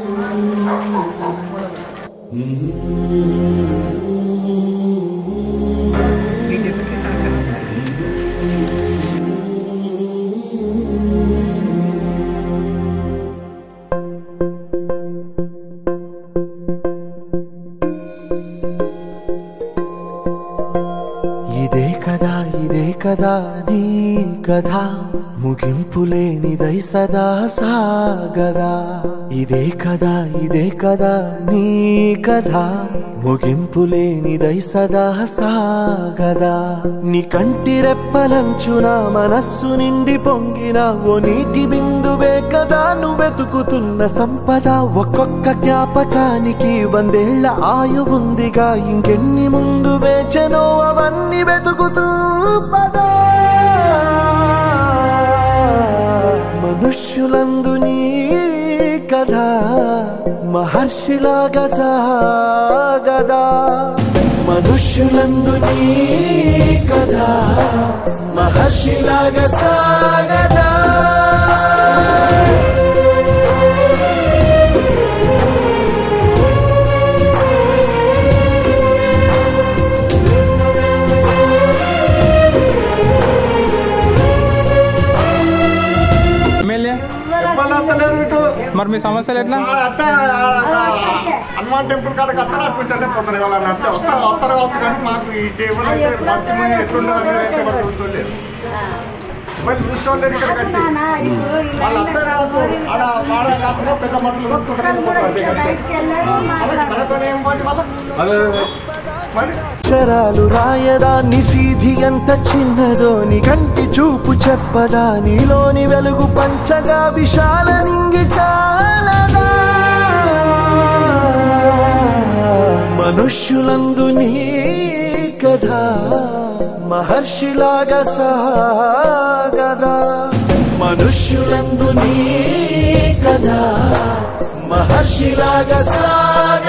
ఇదే కదా ఇదే కదా నీ కథ ముగింపు లేనిదై సదా సాగదా ఇదే కదా ఇదే కదా నీ కథ ముగింపు లేనిదై సదా సాగదా నీ కంటి రెప్పలంచున మనస్సు నిండి పొంగిన ఓ నీటి బిందువే కదా నువ్వెతుకుతున్న సంపద ఒక్కొక్క జ్ఞాపకానికి వందేళ్ల ఆయువుందిగా ఇంకెన్ని ముందు వేచనో అవన్నీ వెతుకుతూ పదా మనుష్యులందు నీ కథ మహర్షిలాగా సాగదా మనుష్యులందు నీ కథ మహర్షిలాగా సాగదా ఎమ్మెల్యే చెప్పాలి అత్తలేదు ఇటు. మరి మీ సమస్యలు ఎట్లా ఆ అత్త, ఆ, ఆ, హనుమాన్ టెంపుల్ కాడ కత్తరా అనిపించండి పోతారు ఇవాళ అత్త వస్తారు వస్తారు కావచ్చు కానీ మాకు ఈ టేబుల్ అయితే మంచి మంది ఎట్లుండదు అనేది అయితే మాకు గుర్తులేదు మరి చూసుకోలేదు ఇక్కడికి వచ్చి వాళ్ళందరూ రావద్దు. ఆడ వాడ కాకుండా పెద్ద మనుషులు కొట్టుకుంటారు పోతారు అంతే కదా. కనతోనే ఏం పని వాళ్ళ? మరి అక్షరాలు రాయదా నిసీధి ఎంత చిన్నదో నీ కంటి చూపు చెప్పదా నీలోని వెలుగు పంచగా విశాల నింగి చాలదా మనుష్యులందు నీ కథ మహర్షిలాగా సాగదా మనుష్యులందు నీ కథ మహర్షిలాగా సాగదా